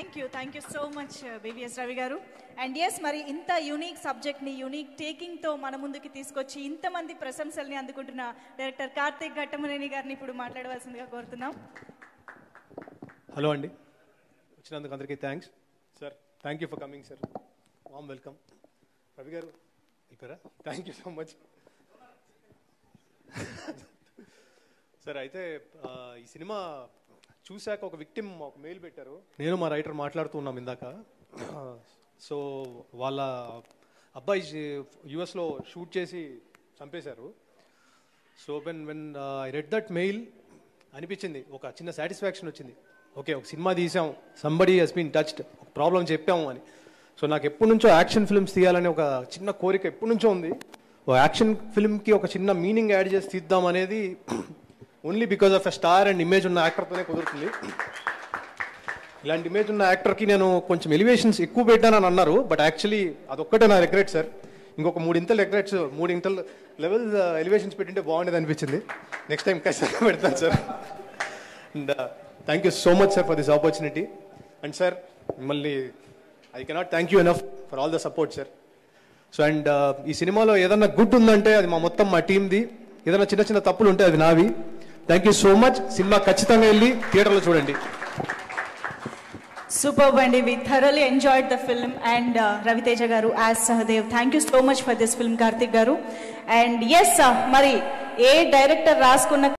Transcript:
thank you thank you so much BVS Ravi గారు and yes మరి ఇంత యూనిక్ సబ్జెక్ట్ని యూనిక్ టేకింగ్తో మన ముందుకి తీసుకొచ్చి ఇంతమంది ప్రశంసల్ని అందుకుంటున్న డైరెక్టర్ కార్తీక్ ఘట్టమనేని గారిని ఇప్పుడు మాట్లాడవలసిందిగా కోరుతున్నాం హలో అండి వచ్చినందుకు అందరికీ thanks sir thank you for coming sir warm welcome Ravi గారు ఇక్కడ thank you so much sir అయితే ఆ, ఈ సినిమా చూశాక ఒక విక్టిమ్ ఒక మెయిల్ పెట్టారు నేను మా రైటర్ మాట్లాడుతూ ఉన్నాం ఇందాక సో వాళ్ళ అబ్బాయి యుఎస్లో షూట్ చేసి చంపేశారు so when when I read that mail అనిపించింది ఒక చిన్న సాటిస్ఫాక్షన్ వచ్చింది ఓకే ఒక సినిమా తీసాం సంబడి హెస్ బీన్ టచ్డ్ ఒక ప్రాబ్లం చెప్పాము అని సో నాకు ఎప్పటి నుంచో యాక్షన్ ఫిల్మ్స్ తీయాలని ఒక చిన్న కోరిక ఎప్పటి నుంచో ఉంది ఒక యాక్షన్ ఫిల్మ్కి ఒక చిన్న మీనింగ్ యాడ్ చేసి తీద్దాం అనేది only because of a star and image ఉన్న యాక్టర్తోనే కుదురుతుంది ఇలాంటి ఇమేజ్ ఉన్న యాక్టర్కి నేను కొంచెం ఎలివేషన్స్ ఎక్కువ పెట్టానని అన్నారు బట్ యాక్చువల్లీ అదొక్కటే నా రిగ్రెట్ సార్ ఇంకొక మూడింతలు రిగ్రెట్స్ మూడింతలు లెవెల్ ఎలివేషన్స్ పెట్టింటే బాగుండేది అనిపించింది నెక్స్ట్ టైం ఖచ్చితంగా పెడతాను sir and thank you so much sir for this opportunity and sir మిమ్మల్ని I cannot thank you enough for all the support sir so and ఈ సినిమాలో ఏదన్నా గుడ్ ఉందంటే అది మా మొత్తం మా టీంది ఏదైనా చిన్న చిన్న తప్పులు ఉంటే అది నావి థ్యాంక్ యూ సో మచ్ సినిమా ఖచ్చితంగా వెళ్ళి థియేటర్లో చూడండి సూపర్ అండి we thoroughly enjoyed the film and Ravi Teja గారు as Sahadev thank you so much for this film Karthik గారు అండ్ ఎస్ మరి ఏ డైరెక్టర్ రాసుకున్న